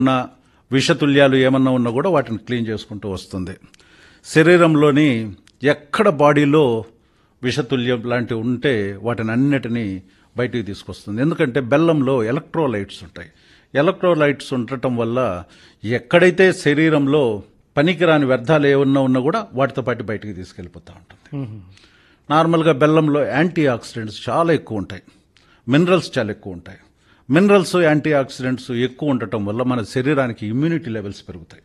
ఉన్న విషతుల్యాలు ఏమన్నా ఉన్నా కూడా వాటిని క్లీన్ చేసుకుంటూ వస్తుంది శరీరంలోని ఎక్కడ బాడీలో విషతుల్యం లాంటివి ఉంటే వాటిని అన్నిటినీ బయటికి తీసుకొస్తుంది ఎందుకంటే బెల్లంలో ఎలక్ట్రోలైట్స్ ఉంటాయి ఎలక్ట్రోలైట్స్ ఉండటం వల్ల ఎక్కడైతే శరీరంలో పనికిరాని వ్యర్థాలు ఏమన్నా ఉన్నా కూడా వాటితో పాటు బయటికి తీసుకెళ్ళిపోతూ ఉంటుంది నార్మల్గా బెల్లంలో యాంటీ ఆక్సిడెంట్స్ చాలా ఎక్కువ ఉంటాయి మినరల్స్ చాలా ఎక్కువ ఉంటాయి మినరల్స్ యాంటీ ఆక్సిడెంట్స్ ఎక్కువ ఉండటం వల్ల మన శరీరానికి ఇమ్యూనిటీ లెవెల్స్ పెరుగుతాయి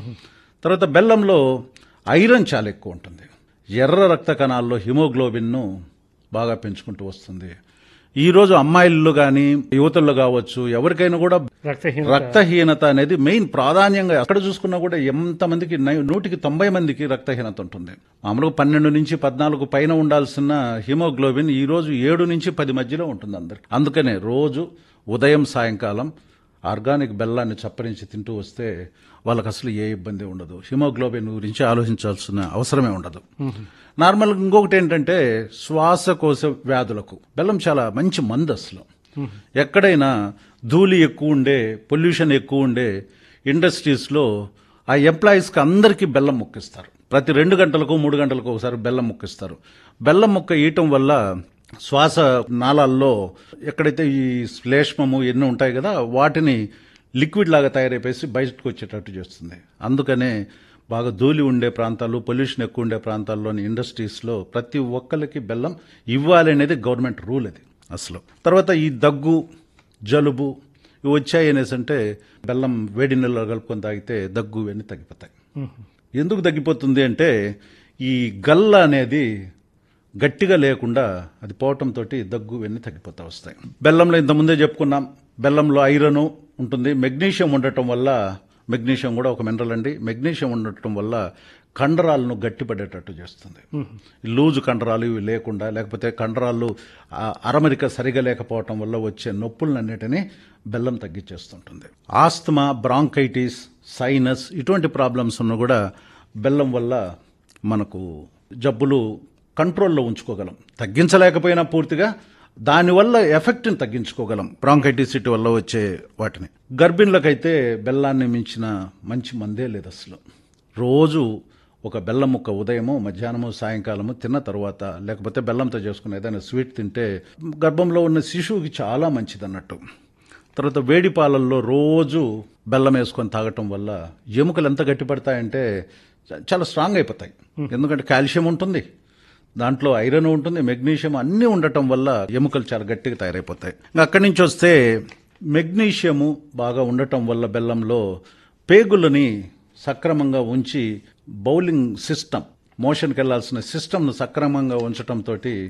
తర్వాత బెల్లంలో ఐరన్ చాలా ఎక్కువ ఉంటుంది ఎర్ర రక్త కణాల్లో హిమోగ్లోబిన్ను బాగా పెంచుకుంటూ వస్తుంది ఈ రోజు అమ్మాయిల్లో కానీ యువతల్లో కావచ్చు ఎవరికైనా కూడా రక్తహీన రక్తహీనత అనేది మెయిన్ ప్రాధాన్యంగా ఎక్కడ చూసుకున్నా కూడా ఎంతమందికి నై- నూటికి తొంభై మందికి రక్తహీనత ఉంటుంది మామూలుగా పన్నెండు నుంచి పద్నాలుగు పైన ఉండాల్సిన హిమోగ్లోబిన్ ఈ రోజు ఏడు నుంచి పది మధ్యలో ఉంటుంది అందరికి అందుకనే రోజు ఉదయం సాయంకాలం ఆర్గానిక్ బెల్లాన్ని చప్పరించి తింటూ వస్తే వాళ్ళకి అసలు ఏ ఇబ్బంది ఉండదు హిమోగ్లోబిన్ గురించి ఆలోచించాల్సిన అవసరమే ఉండదు నార్మల్ ఇంకొకటి ఏంటంటే శ్వాసకోశ వ్యాధులకు బెల్లం చాలా మంచి మందు అసలు ఎక్కడైనా ధూళి ఎక్కువ ఉండే పొల్యూషన్ ఎక్కువ ఉండే ఇండస్ట్రీస్లో ఆ ఎంప్లాయీస్కి అందరికీ బెల్లం ముక్కిస్తారు ప్రతి రెండు గంటలకు మూడు గంటలకు ఒకసారి బెల్లం ముక్కిస్తారు బెల్లం ముక్క ఇయటం వల్ల శ్వాస నాళాల్లో ఎక్కడైతే ఈ శ్లేష్మము ఎన్ని ఉంటాయి కదా వాటిని లిక్విడ్ లాగా తయారైపోయి బయటకు వచ్చేటట్టు చేస్తుంది అందుకనే బాగా ధూళి ఉండే ప్రాంతాలు పొల్యూషన్ ఎక్కువ ఉండే ప్రాంతాల్లోని ఇండస్ట్రీస్లో ప్రతి ఒక్కరికి బెల్లం ఇవ్వాలి అనేది గవర్నమెంట్ రూల్ అది అసలు తర్వాత ఈ దగ్గు జలుబు ఇవి వచ్చాయి అనేసి అంటే బెల్లం వేడి నీళ్ళలో కలుపుకొని తాగితే దగ్గు ఇవన్నీ తగ్గిపోతాయి ఎందుకు తగ్గిపోతుంది అంటే ఈ గల్ల అనేది గట్టిగా లేకుండా అది పోవటంతో దగ్గు ఇవన్నీ తగ్గిపోతా వస్తాయి బెల్లంలో ఇంతకుముందే చెప్పుకున్నాం బెల్లంలో ఐరన్ ఉంటుంది మెగ్నీషియం ఉండటం వల్ల మెగ్నీషియం కూడా ఒక మినరల్ అండి మెగ్నీషియం ఉండటం వల్ల కండరాలను గట్టిపడేటట్టు చేస్తుంది లూజు కండరాలు ఇవి లేకుండా లేకపోతే కండరాలు ఆ, అరమరిక సరిగా లేకపోవటం వల్ల వచ్చే నొప్పులన్నిటినీ బెల్లం తగ్గించేస్తుంటుంది ఆస్తమా బ్రాంకైటిస్ సైనస్ ఇటువంటి ప్రాబ్లమ్స్ ఉన్న కూడా బెల్లం వల్ల మనకు జబ్బులు కంట్రోల్లో ఉంచుకోగలం తగ్గించలేకపోయినా పూర్తిగా దానివల్ల ఎఫెక్ట్ని తగ్గించుకోగలం బ్రాంకైటిస్ ఇటు వల్ల వచ్చే వాటిని గర్భిణులకైతే బెల్లాన్ని మించిన మంచి మందే లేదు అసలు రోజు ఒక బెల్లం ముక్క ఉదయము మధ్యాహ్నము సాయంకాలము తిన్న తర్వాత లేకపోతే బెల్లంతో చేసుకున్న ఏదైనా స్వీట్ తింటే గర్భంలో ఉన్న శిశువుకి చాలా మంచిది అన్నట్టు తర్వాత వేడి పాలల్లో రోజు బెల్లం వేసుకొని తాగటం వల్ల ఎముకలు ఎంత గట్టిపడతాయంటే చ- చాలా స్ట్రాంగ్ అయిపోతాయి ఎందుకంటే కాల్షియం ఉంటుంది దాంట్లో ఐరన్ ఉంటుంది మెగ్నీషియం అన్నీ ఉండటం వల్ల ఎముకలు చాలా గట్టిగా తయారైపోతాయి ఇంకా అక్కడి నుంచి వస్తే మెగ్నీషియము బాగా ఉండటం వల్ల బెల్లంలో పేగులని సక్రమంగా ఉంచి బౌలింగ్ సిస్టమ్ మోషన్కి వెళ్లాల్సిన సిస్టమ్ను సక్రమంగా ఉంచటంతో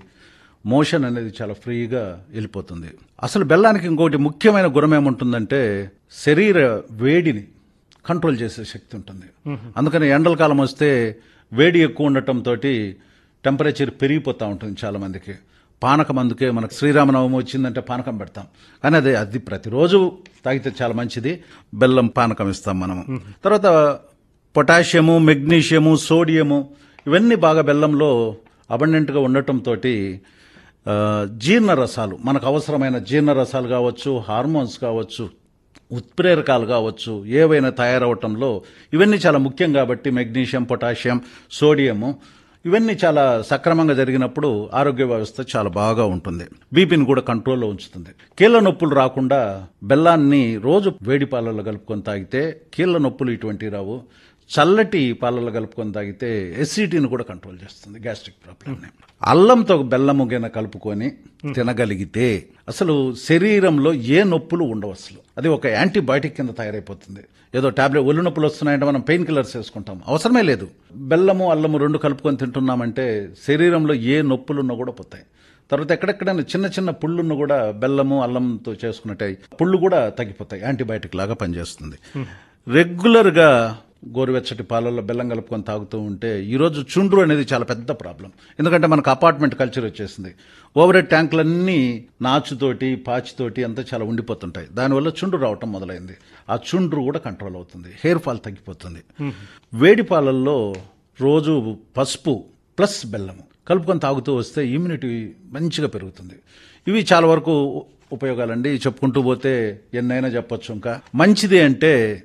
మోషన్ అనేది చాలా ఫ్రీగా వెళ్ళిపోతుంది అసలు బెల్లానికి ఇంకోటి ముఖ్యమైన గుణం ఏముంటుందంటే శరీర వేడిని కంట్రోల్ చేసే శక్తి ఉంటుంది అందుకని ఎండల కాలం వస్తే వేడి ఎక్కువ ఉండటంతో టెంపరేచర్ పెరిగిపోతూ ఉంటుంది చాలా మందికి పానకం అందుకే మనకు శ్రీరామనవమి వచ్చిందంటే పానకం పెడతాం కానీ అది అది ప్రతిరోజు తాగితే చాలా మంచిది బెల్లం పానకం ఇస్తాం మనము తర్వాత పొటాషియము మెగ్నీషియము సోడియము ఇవన్నీ బాగా బెల్లంలో అబండెంట్గా ఉండటంతో జీర్ణ రసాలు మనకు అవసరమైన జీర్ణ రసాలు కావచ్చు హార్మోన్స్ కావచ్చు ఉత్ప్రేరకాలు కావచ్చు ఏవైనా తయారవటంలో ఇవన్నీ చాలా ముఖ్యం కాబట్టి మెగ్నీషియం పొటాషియం సోడియము ఇవన్నీ చాలా సక్రమంగా జరిగినప్పుడు ఆరోగ్య వ్యవస్థ చాలా బాగా ఉంటుంది బీపీని కూడా కంట్రోల్లో ఉంచుతుంది కీళ్ళ నొప్పులు రాకుండా బెల్లాన్ని రోజు వేడి పాలల్లో కలుపుకొని తాగితే కీళ్ళ నొప్పులు ఇటువంటివి రావు చల్లటి పాలల్లో కలుపుకొని తాగితే ఎసిడిటీని కూడా కంట్రోల్ చేస్తుంది గ్యాస్ట్రిక్ ప్రాబ్లమ్ని అల్లంతో బెల్లము గిన కలుపుకొని తినగలిగితే అసలు శరీరంలో ఏ నొప్పులు ఉండవు అసలు అది ఒక యాంటీబయాటిక్ కింద తయారైపోతుంది ఏదో టాబ్లెట్ ఒళ్ళు నొప్పులు వస్తున్నాయంటే మనం పెయిన్ కిల్లర్స్ వేసుకుంటాం అవసరమే లేదు బెల్లము అల్లము రెండు కలుపుకొని తింటున్నామంటే శరీరంలో ఏ నొప్పులు ఉన్నా కూడా పోతాయి తర్వాత ఎక్కడెక్కడైనా చిన్న చిన్న పుళ్ళున్న కూడా బెల్లము అల్లంతో చేసుకున్నట్టే పుళ్ళు కూడా తగ్గిపోతాయి యాంటీబయాటిక్ లాగా పనిచేస్తుంది రెగ్యులర్గా గోరువెచ్చటి పాలల్లో బెల్లం కలుపుకొని తాగుతూ ఉంటే ఈరోజు చుండ్రు అనేది చాలా పెద్ద ప్రాబ్లం ఎందుకంటే మనకు అపార్ట్మెంట్ కల్చర్ వచ్చేసింది ఓవర్ హెడ్ ట్యాంకులన్నీ నాచుతోటి పాచితోటి అంతా చాలా ఉండిపోతుంటాయి దానివల్ల చుండ్రు రావటం మొదలైంది ఆ చుండ్రు కూడా కంట్రోల్ అవుతుంది హెయిర్ ఫాల్ తగ్గిపోతుంది వేడి పాలల్లో రోజు పసుపు ప్లస్ బెల్లము కలుపుకొని తాగుతూ వస్తే ఇమ్యూనిటీ మంచిగా పెరుగుతుంది ఇవి చాలా వరకు ఉపయోగాలండి చెప్పుకుంటూ పోతే ఎన్నైనా చెప్పొచ్చు ఇంకా మంచిది అంటే